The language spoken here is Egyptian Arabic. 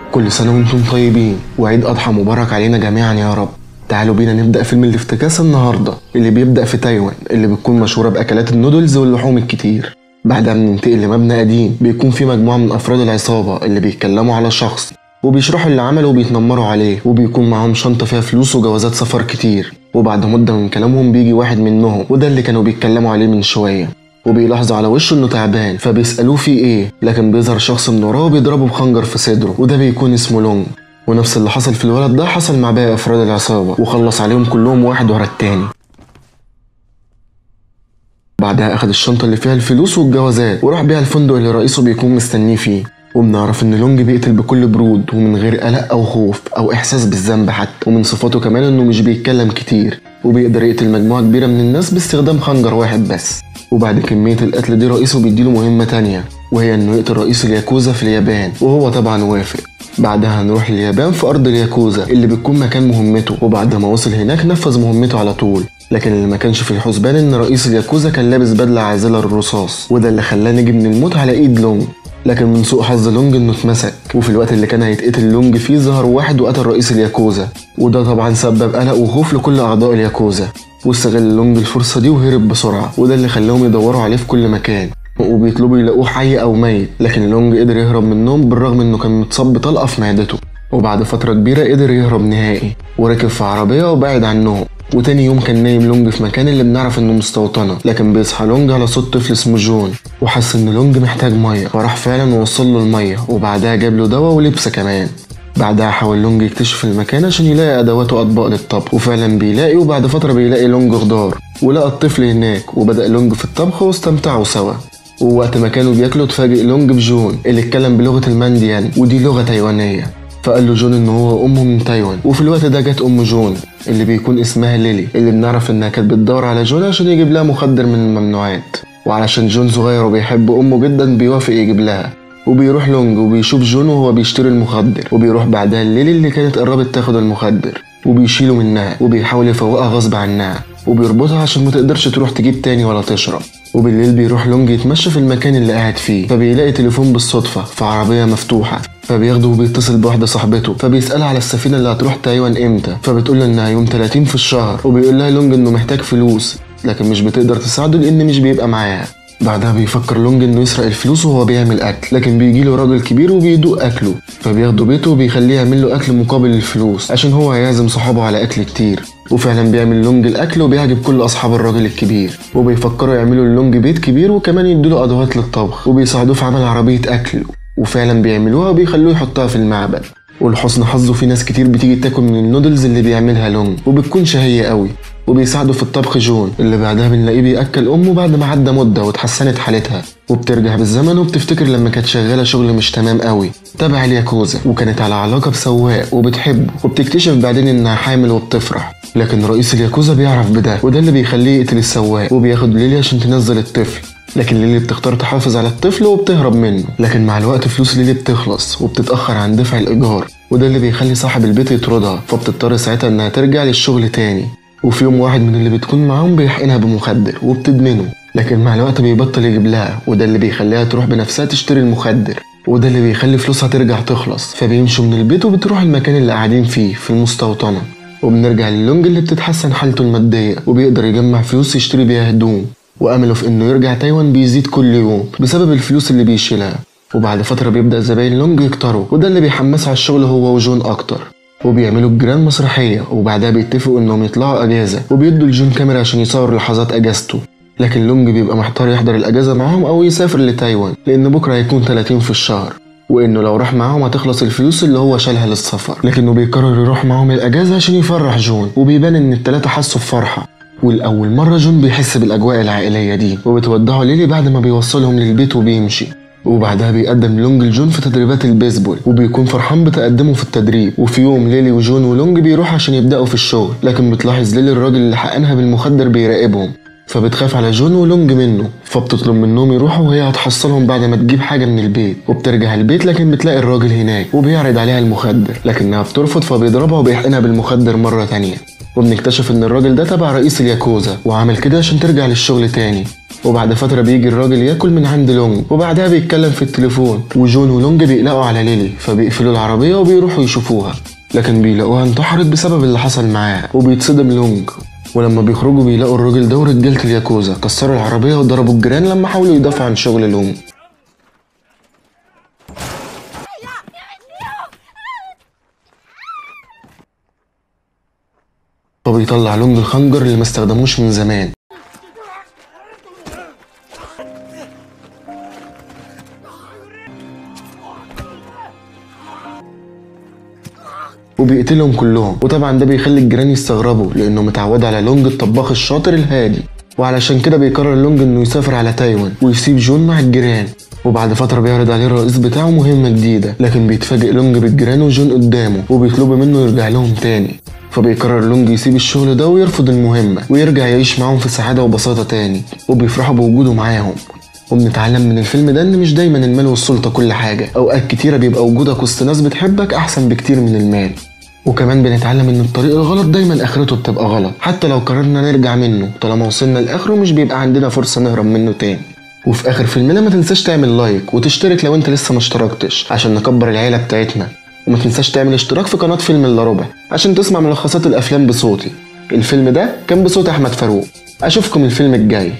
كل سنة وانتم طيبين وعيد أضحى مبارك علينا جميعا يا رب تعالوا بينا نبدأ فيلم الافتكاسة النهاردة اللي بيبدأ في تايوان اللي بتكون مشهورة بأكلات النودلز واللحوم الكتير بعدها بننتقل لمبنى قديم بيكون فيه مجموعة من أفراد العصابة اللي بيتكلموا على شخص وبيشرحوا اللي عمله وبيتنمروا عليه وبيكون معاهم شنطة فيها فلوس وجوازات سفر كتير وبعد مدة من كلامهم بيجي واحد منهم وده اللي كانوا بيتكلموا عليه من شوية وبيلاحظوا على وشه انه تعبان فبيسألوه في ايه لكن بيظهر شخص من وراه وبيضربه بخنجر في صدره وده بيكون اسمه لونج ونفس اللي حصل في الولد ده حصل مع باقي افراد العصابة وخلص عليهم كلهم واحد ورا التاني بعدها اخد الشنطة اللي فيها الفلوس والجوازات وراح بيها الفندق اللي رئيسه بيكون مستنيه فيه وبنعرف ان لونج بيقتل بكل برود ومن غير قلق او خوف او احساس بالذنب حتى ومن صفاته كمان انه مش بيتكلم كتير وبيقدر يقتل مجموعة كبيرة من الناس باستخدام خنجر واحد بس وبعد كمية القتل دي رئيسه بيديله مهمة تانية وهي انه يقتل رئيس الياكوزا في اليابان وهو طبعا وافق بعدها هنروح اليابان في ارض الياكوزا اللي بتكون مكان مهمته وبعد ما وصل هناك نفذ مهمته على طول لكن اللي ما كانش في الحسبان ان رئيس الياكوزا كان لابس بدله عازله للرصاص وده اللي خلاه نجي من الموت على ايد لونج لكن من سوء حظ لونج انه اتمسك وفي الوقت اللي كان هيتقتل لونج فيه ظهر واحد وقتل رئيس الياكوزا وده طبعا سبب قلق وخوف لكل اعضاء الياكوزا واستغل لونج الفرصه دي وهرب بسرعه وده اللي خلاهم يدوروا عليه في كل مكان وبيطلبوا يلاقوه حي او ميت لكن لونج قدر يهرب منهم بالرغم انه كان متصاب بطلقه في معدته وبعد فتره كبيره قدر يهرب نهائي وركب في عربيه وبعد عنهم وتاني يوم كان نايم لونج في مكان اللي بنعرف انه مستوطنه لكن بيصحى لونج على صوت طفل اسمه جون وحس ان لونج محتاج ميه فراح فعلا ووصل له الميه وبعدها جاب له دواء ولبس كمان بعدها حاول لونج يكتشف المكان عشان يلاقي ادوات واطباق للطبخ وفعلا بيلاقي وبعد فتره بيلاقي لونج خضار ولقى الطفل هناك وبدا لونج في الطبخ واستمتعوا سوا ووقت ما كانوا بياكلوا اتفاجئ لونج بجون اللي اتكلم بلغه المانديان ودي لغه تايوانيه فقال له جون ان هو امه من تايوان وفي الوقت ده جت ام جون اللي بيكون اسمها ليلي اللي بنعرف انها كانت بتدور على جون عشان يجيب لها مخدر من الممنوعات وعلشان جون صغير وبيحب امه جدا بيوافق يجيب لها وبيروح لونج وبيشوف جون وهو بيشتري المخدر وبيروح بعدها ليلي اللي كانت قربت تاخد المخدر وبيشيله منها وبيحاول يفوقها غصب عنها وبيربطها عشان ما تقدرش تروح تجيب تاني ولا تشرب وبالليل بيروح لونج يتمشى في المكان اللي قاعد فيه فبيلاقي تليفون بالصدفة في عربية مفتوحة فبياخده وبيتصل بواحدة صاحبته فبيسألها على السفينة اللي هتروح تايوان امتى فبتقول له انها يوم 30 في الشهر وبيقول لها لونج انه محتاج فلوس لكن مش بتقدر تساعده لان مش بيبقى معاها بعدها بيفكر لونج انه يسرق الفلوس وهو بيعمل اكل لكن بيجي له راجل كبير وبيدوق اكله فبياخده بيته وبيخليه يعمل له اكل مقابل الفلوس عشان هو هيعزم صحابه على اكل كتير وفعلا بيعمل لونج الاكل وبيعجب كل اصحاب الراجل الكبير وبيفكروا يعملوا اللونج بيت كبير وكمان يدوله ادوات للطبخ وبيساعدوه في عمل عربيه اكل وفعلا بيعملوها وبيخلوه يحطها في المعبد ولحسن حظه في ناس كتير بتيجي تاكل من النودلز اللي بيعملها لونج وبتكون شهية قوي وبيساعده في الطبخ جون اللي بعدها بنلاقيه بياكل امه بعد ما عدى مده واتحسنت حالتها وبترجع بالزمن وبتفتكر لما كانت شغاله شغل مش تمام قوي تبع الياكوزا وكانت على علاقه بسواق وبتحبه وبتكتشف بعدين انها حامل وبتفرح لكن رئيس الياكوزا بيعرف بده وده اللي بيخليه يقتل السواق وبياخد ليلي عشان تنزل الطفل لكن ليلي بتختار تحافظ على الطفل وبتهرب منه لكن مع الوقت فلوس ليلي بتخلص وبتتأخر عن دفع الإيجار وده اللي بيخلي صاحب البيت يطردها فبتضطر ساعتها إنها ترجع للشغل تاني وفي يوم واحد من اللي بتكون معاهم بيحقنها بمخدر وبتدمنه لكن مع الوقت بيبطل يجيب لها وده اللي بيخليها تروح بنفسها تشتري المخدر وده اللي بيخلي فلوسها ترجع تخلص فبيمشوا من البيت وبتروح المكان اللي قاعدين فيه في المستوطنة وبنرجع للونج اللي بتتحسن حالته المادية وبيقدر يجمع فلوس يشتري بيها هدوم وأمله في إنه يرجع تايوان بيزيد كل يوم بسبب الفلوس اللي بيشيلها وبعد فترة بيبدأ زباين لونج يكتروا وده اللي بيحمسه على الشغل هو وجون أكتر وبيعملوا الجيران مسرحية وبعدها بيتفقوا إنهم يطلعوا أجازة وبيدوا لجون كاميرا عشان يصور لحظات أجازته لكن لونج بيبقى محتار يحضر الأجازة معاهم أو يسافر لتايوان لأن بكرة هيكون 30 في الشهر وإنه لو راح معاهم هتخلص الفلوس اللي هو شالها للسفر لكنه بيقرر يروح معاهم الأجازة عشان يفرح جون وبيبان إن التلاتة حسوا بفرحة والأول مرة جون بيحس بالأجواء العائلية دي وبتودعه ليلي بعد ما بيوصلهم للبيت وبيمشي وبعدها بيقدم لونج لجون في تدريبات البيسبول وبيكون فرحان بتقدمه في التدريب وفي يوم ليلي وجون ولونج بيروحوا عشان يبدأوا في الشغل لكن بتلاحظ ليلي الراجل اللي حقنها بالمخدر بيراقبهم فبتخاف على جون ولونج منه فبتطلب منهم يروحوا وهي هتحصلهم بعد ما تجيب حاجة من البيت وبترجع البيت لكن بتلاقي الراجل هناك وبيعرض عليها المخدر لكنها بترفض فبيضربها وبيحقنها بالمخدر مرة تانية وبنكتشف ان الراجل ده تبع رئيس الياكوزا وعمل كده عشان ترجع للشغل تاني وبعد فترة بيجي الراجل ياكل من عند لونج وبعدها بيتكلم في التليفون وجون ولونج بيقلقوا على ليلي فبيقفلوا العربية وبيروحوا يشوفوها لكن بيلاقوها انتحرت بسبب اللي حصل معاها وبيتصدم لونج ولما بيخرجوا بيلاقوا الراجل ده ورجالة الياكوزا كسروا العربية وضربوا الجيران لما حاولوا يدافعوا عن شغل لونج فبيطلع لونج الخنجر اللي ما استخدموش من زمان وبيقتلهم كلهم وطبعا ده بيخلي الجيران يستغربوا لانه متعود على لونج الطباخ الشاطر الهادي وعلشان كده بيقرر لونج انه يسافر على تايوان ويسيب جون مع الجيران وبعد فترة بيعرض عليه الرئيس بتاعه مهمة جديدة لكن بيتفاجئ لونج بالجيران وجون قدامه وبيطلبوا منه يرجع لهم تاني فبيقرر لونج يسيب الشغل ده ويرفض المهمة ويرجع يعيش معاهم في سعادة وبساطة تاني وبيفرحوا بوجوده معاهم وبنتعلم من الفيلم ده ان مش دايما المال والسلطة كل حاجة اوقات كتيرة بيبقى وجودك وسط ناس بتحبك احسن بكتير من المال وكمان بنتعلم ان الطريق الغلط دايما اخرته بتبقى غلط حتى لو قررنا نرجع منه طالما وصلنا لاخره مش بيبقى عندنا فرصة نهرب منه تاني وفي اخر فيلمنا ما تنساش تعمل لايك وتشترك لو انت لسه ما اشتركتش عشان نكبر العيلة بتاعتنا وما تنساش تعمل اشتراك في قناة فيلم الا ربع عشان تسمع ملخصات الافلام بصوتي الفيلم ده كان بصوت احمد فاروق اشوفكم الفيلم الجاي